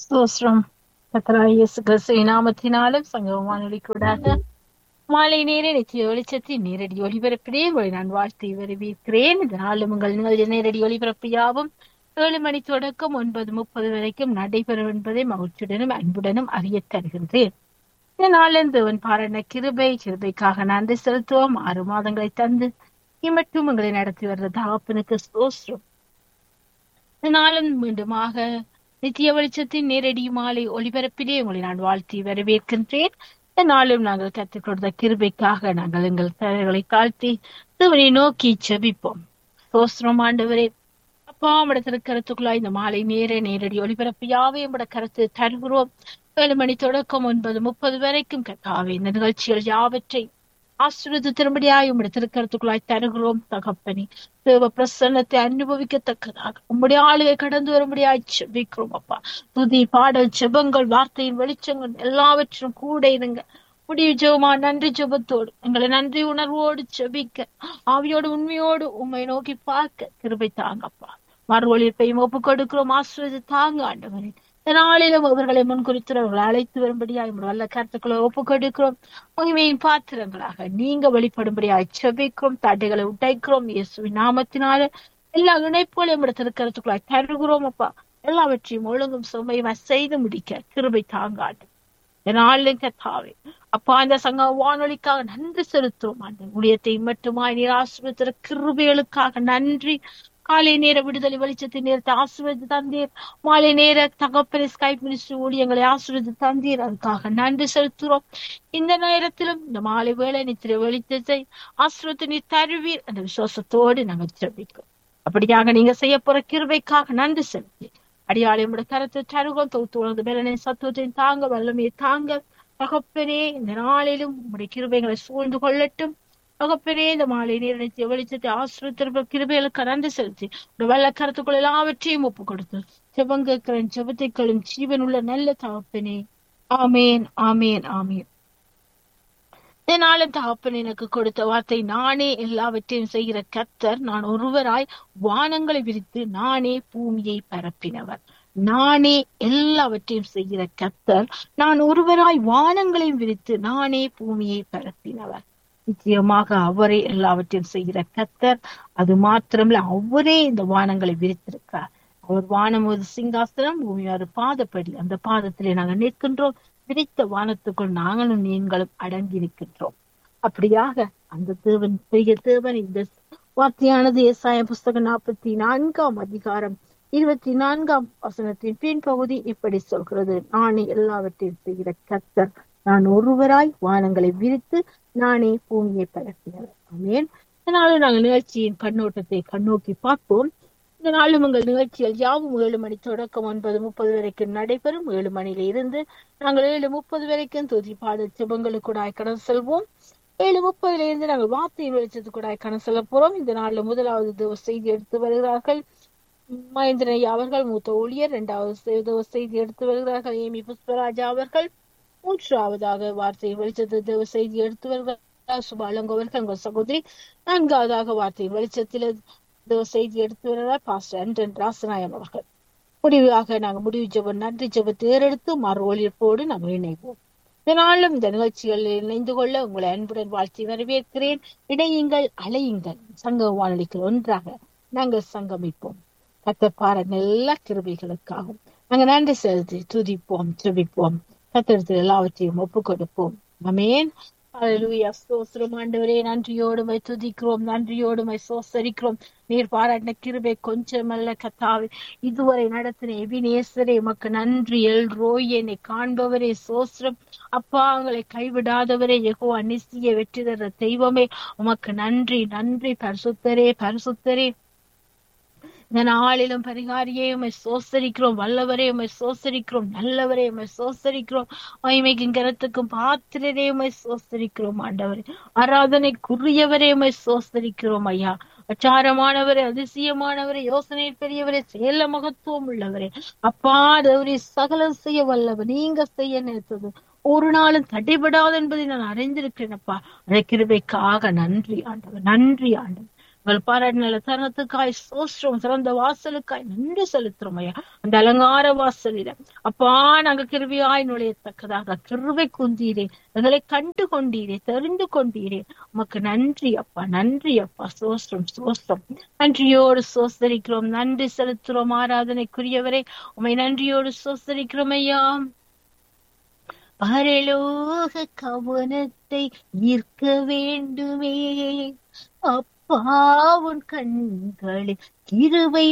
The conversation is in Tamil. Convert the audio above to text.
ஸ்தோத்திரம் கர்த்தராகிய இயேசு கிறிஸ்துவின் நாமத்தினாலும் சங்கம வானொலிக்கூடாக மாலை நேர நித்திய வெளிச்சத்தின் நேரடி ஒளிபரப்பிலே உங்களை நான் வாழ்த்தி வரவேற்கிறேன் இந்த நாளும் உங்கள் நிகழ்ச்சி நேரடி ஒளிபரப்பு யாவும் ஏழு மணி தொடக்கம் ஒன்பது முப்பது வரைக்கும் நடைபெறும் என்பதை மகிழ்ச்சியுடனும் அன்புடனும் அறிய தருகின்றேன் இந்த நாளில் தேவன் பாராட்டின கிருபை கிருபைக்காக நன்றி செலுத்துவோம் ஆறு மாதங்களை தந்து இம்மட்டும் உங்களை நடத்தி வர்ற தகப்பனுக்கு ஸ்தோத்திரம் இந்த நாளும் மீண்டுமாக நித்திய வெளிச்சத்தின் நேரடி மாலை ஒளிபரப்பிலே உங்களை நான் வாழ்த்தி வரவேற்கின்றேன் இந்த நாளும் நாங்கள் கற்றுக் கொடுத்த கிருபைக்காக நாங்கள் எங்கள் தலைகளை தாழ்த்தி தேவனை நோக்கி செபிப்போம் சோஸ்திரம் ஆண்டவரே அப்பா உம்முடைய திருக்கரத்துக்குள்ளாய் இந்த மாலை நேர நேரடி ஒளிபரப்பு யாவே உம்முடைய கருத்து தருகிறோம் ஏழு மணி தொடக்கம் ஒன்பது முப்பது வரைக்கும் கத்தாவே இந்த நிகழ்ச்சிகள் யாவற்றை ஆசிரியத்து திரும்படியாய் உம்முடைய திருக்கரத்துக்குள்ளாய் தருகிறோம் தகப்பனி தேவ பிரசன்னத்தை அனுபவிக்கத்தக்கதாக உம்முடைய ஆளுகை கடந்து வரும்படியாய் செபிக்கிறோம் அப்பா துதி பாடல் செபங்கள் வார்த்தையின் வெளிச்சங்கள் எல்லாவற்றும் கூட இருங்க முடிவு ஜெபமா நன்றி ஜெபத்தோடு எங்களை நன்றி உணர்வோடு செபிக்க ஆவியோடு உண்மையோடு உண்மை நோக்கி பார்க்க கிருபை தாங்கப்பா மறுவழிப்பையும் ஒப்பு கொடுக்கிறோம் ஆசிரியது தாங்க ஆண்டவரே இந்த நாளிலும் அவர்களை முன்குறித்தவர்களை அழைத்து வரும்படியாய் வல்ல கருத்துக்களை ஒப்பு கொடுக்கிறோம் மகிமையின் பாத்திரங்களாக நீங்க வெளிப்படும்படியாய் செபிக்கிறோம் தடைகளை உடைக்கிறோம் இயேசுவின் நாமத்தினால எல்லா இணைப்புகளையும் நம்முடைய திருக்கரத்துக்குள்ளாய் தருகிறோம் அப்பா எல்லாவற்றையும் ஒழுங்கும் சுமையும் செய்து முடிக்க கிருபை தாங்காட்டு நாளிலும் கத்தாவே அப்பா இந்த சங்க வானொலிக்காக நன்றி செலுத்துவோம் அந்த ஊழியத்தை மட்டுமாய் நீர் ஆசிரியத்திற கிருபைகளுக்காக நன்றி காலை நேர விடுதலை வெளிச்சத்தின் நேரத்தை ஆசிர்வதி தந்தீர் மாலை நேர தகப்பனை ஸ்கைப் மினிஸ்டர் ஊழியங்களை ஆசிர்வதி தந்தீர் அதுக்காக நன்றி செலுத்துகிறோம் இந்த நேரத்திலும் இந்த மாலை வேலை நித்திர வெளிச்சத்தை ஆசிரியத்தை நீ தருவீர் அந்த விசுவாசத்தோடு நாங்கள் ஜெபிக்கிறோம் அப்படியாக நீங்க செய்ய போற கிருபைக்காக நன்றி செலுத்தி அடியாளை உடைய கருத்தை தருகம் தொகுத்து உணர்ந்து மேலனை சத்துவத்தையும் தாங்க வல்லமையை தாங்க தகப்பனே இந்த நாளிலும் உடைய கிருபைகளை சூழ்ந்து கொள்ளட்டும் தகப்பனே இந்த மாலை நீரணித்து வெளிச்சத்தை ஆசிரியத்திருப்ப கிருபைகளுக்கு நன்றி செலுத்தி ஒரு வெள்ள கருத்துக்கள் எல்லாவற்றையும் ஒப்பு கொடுத்து செவங்கக்கிறன் செபத்தைக்களும் ஜீவன் உள்ள நல்ல தகப்பனே ஆமேன் ஆமேன் ஆமேன் இதனாலும் தகப்பன் எனக்கு கொடுத்த வார்த்தை நானே எல்லாவற்றையும் செய்கிற கத்தர் நான் ஒருவராய் வானங்களை விரித்து நானே பூமியை பரப்பினவர் நானே எல்லாவற்றையும் செய்கிற கத்தர் நான் ஒருவராய் வானங்களையும் விரித்து நானே பூமியை பரப்பினவர் நிச்சயமாக அவரே எல்லாவற்றையும் செய்கிற கத்தர் அது மாத்திரமல்ல அவரே இந்த வானங்களை விரித்திருக்கிறார் அவர் வானம் ஒரு சிங்காசனம் பூமி ஒரு பாதப்படி அந்த பாதத்திலே நாங்கள் நிற்கின்றோம் விரித்த வானத்துக்குள் நாங்களும் நீங்களும் அடங்கி நிற்கின்றோம் அப்படியாக அந்த தேவன் பெரிய தேவன் இந்த வார்த்தையானது ஏசாய புஸ்தகம் நாற்பத்தி நான்காம் அதிகாரம் இருபத்தி நான்காம் வசனத்தின் பின்பகுதி இப்படி சொல்கிறது நானே எல்லாவற்றையும் செய்கிற கத்தர் நான் ஒருவராய் வானங்களை விரித்து நானே பூமியை பரப்பினவர் ஆமேன் இதனால நாங்கள் நிகழ்ச்சியின் கண்ணோட்டத்தை கண்ணோக்கி பார்ப்போம் இந்த நாளும் உங்கள் நிகழ்ச்சிகள் யாவும் ஏழு மணி தொடக்கம் ஒன்பது முப்பது வரைக்கும் நடைபெறும் ஏழு மணியில இருந்து நாங்கள் ஏழு முப்பது வரைக்கும் துதி பாடல் செபங்களுக்கு கூட கடந்து செல்வோம் ஏழு முப்பதுல இருந்து நாங்கள் வார்த்தையின் வெளிச்சத்துக்கு கூட கடந்து செல்ல போறோம் இந்த நாள்ல முதலாவது திவச செய்தி எடுத்து வருகிறார்கள் மகேந்திரன் அவர்கள் மூத்த ஊழியர் இரண்டாவது செய்தி எடுத்து வருகிறார்கள் ஏமி புஷ்பராஜா அவர்கள் மூன்றாவதாக வார்த்தை வெளிச்சத்து தேவ செய்தி எடுத்து வருகிறார் சுபாலங்கோ அவர்கள் உங்கள் சகோதரி நான்காவதாக வார்த்தை வெளிச்சத்தில் தேவ செய்தி எடுத்து வருகிறார் பாஸ்டர் அண்டன் ராசநாயம் அவர்கள் முடிவாக நாங்கள் முடிவு ஜெபம் நன்றி ஜெபத்தை ஏறெடுத்து மறு ஒழிப்போடு நாங்கள் இணைவோம் இதனாலும் இந்த நிகழ்ச்சிகளில் இணைந்து கொள்ள உங்களை அன்புடன் வாழ்த்தி வரவேற்கிறேன் இணையுங்கள் அலையுங்கள் சங்க வானொலிக்கு ஒன்றாக நாங்கள் சங்கமிப்போம் கத்தப்பார நல்ல கிருபைகளுக்காகும் நாங்கள் நன்றி செலுத்தி துதிப்போம் துதிப்போம் கத்திரத்தில் எல்லாவற்றையும் ஒப்பு கொடுப்போம் அமேன் அலுவயா சோசரம் ஆண்டவரே நன்றியோடுமை துதிக்கிறோம் நன்றியோடுமை சோசரிக்கிறோம் நீர் பாராட்டின கிருபை கொஞ்சமல்ல கத்தாவே இதுவரை நடத்தின எபினேசரே உமக்கு நன்றி எல் ரோய் என்னை காண்பவரே சோஸ்ரம் அப்பா அவங்களை கைவிடாதவரே எகோ அனிசிய வெற்றி தர தெய்வமே உமக்கு நன்றி நன்றி பரிசுத்தரே பரிசுத்தரே இந்த நாளிலும் பரிகாரியே உமை சோசரிக்கிறோம் வல்லவரே உமை சோசரிக்கிறோம் நல்லவரே உமை சோசரிக்கிறோம் மகிமைக்கும் கரத்துக்கும் பாத்திரரே உமை சோசரிக்கிறோம் ஆண்டவரே ஆராதனைக்குரியவரே உமை சோசரிக்கிறோம் ஐயா அச்சாரமானவரே அதிசயமானவரே யோசனை பெரியவரே செயல மகத்துவம் உள்ளவரே அப்பா தேவரே சகலம் செய்ய வல்லவர் நீங்க செய்ய நினைத்தது ஒரு நாளும் தடைபடாது என்பதை நான் அறிந்திருக்கிறேன் அப்பா கிருபைக்காக நன்றி ஆண்டவர் நன்றி ஆண்டவர் உங்கள் பாராட்டின தருணத்துக்காய் சோஸ்திரம் சிறந்த வாசலுக்காய் நன்றி செலுத்துறோம் ஐயா அந்த அலங்கார வாசலில அப்பா நாங்க கிருவியாய் நுழையத்தக்கதாக கிருவை குந்தீரே எங்களை கண்டு கொண்டீரே தெரிந்து கொண்டீரே உமக்கு நன்றி அப்பா நன்றி அப்பா சோஸ்திரம் சோஸ்திரம் நன்றியோடு சோஸ்தரிக்கிறோம் நன்றி செலுத்துறோம் ஆராதனைக்குரியவரே உமை நன்றியோடு சோஸ்தரிக்கிறோம் ஐயா பரலோக கவனத்தை ஈர்க்க வேண்டுமே அப்பா உன் கண்களில் கிருபை